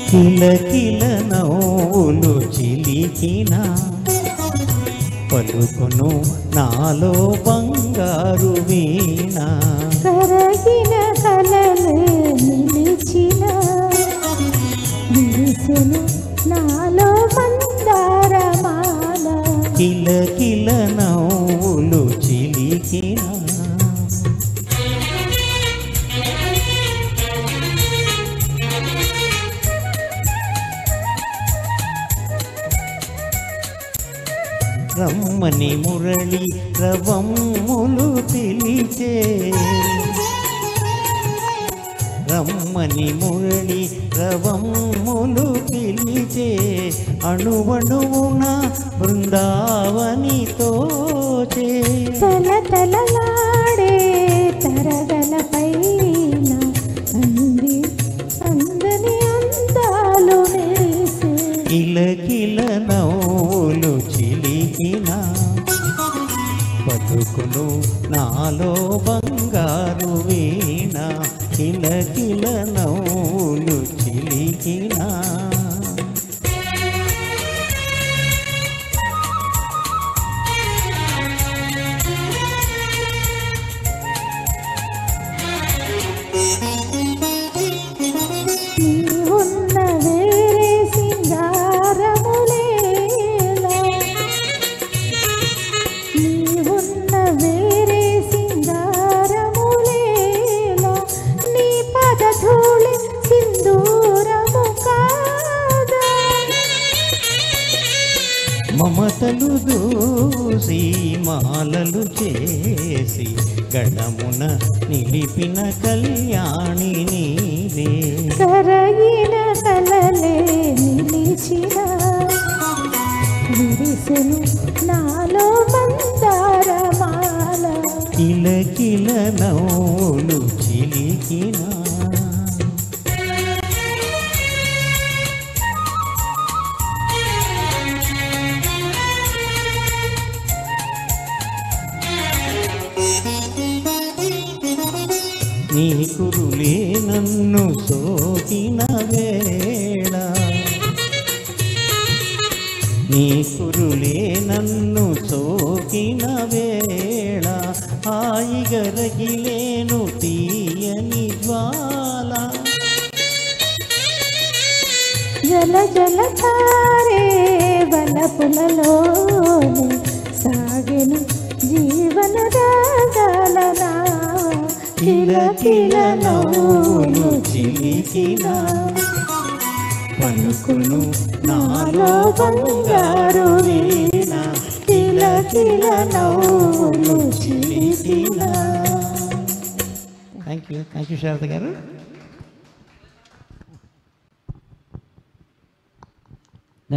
కిలకిల నవ్వులు చిలికిన పలుకును నాలో బంగారు వీణ కరగిన కలలే నిలిచిన విరిసెను నాలో మందారమాల కిలకిల నవ్వులు చిలికిన రమ్మని మురళి రవమ్ములు పిలిచే రమ్మని మురళి రవమ్ములు పిలిచే అణువణువున బృందావని తోచే తల తలలాడే తరగల పైన అంది అందని అందాలు నేసే కిలకిల నవ్వులు చిలికిన బతుకును నాలో బంగారు వీణ కిలకిల నవ్వులు చిలికిన నీ ఉన్న వేరే సింగారములేలా నీ ఉన్న వేరే సింగారములేలా నీ పదధూళి సింధూరము కాదా మమతలు దూసి మాలలు చేసి గడమున నిలిపిన కళ్యాణి నీవే కరగిన కలలే నిలిచిన విరిసెను నాలో మందారమాల కిలకిల నవ్వులు చిలికినా నీ కురులే నన్ను సోకిన వేళ నీ కురులే నన్ను సోకిన వేళ హాయిగా రగిలేను తీయని జ్వాల జల జల తారే వలపులలోనే సాగెను జీవన రాగాలనా కిల కిల నవ్వులు చిలికిన పలుకును నాలో బంగారు వీణ కిల కిల నవ్వులు చిలికిన thank you thank you Sharada గారు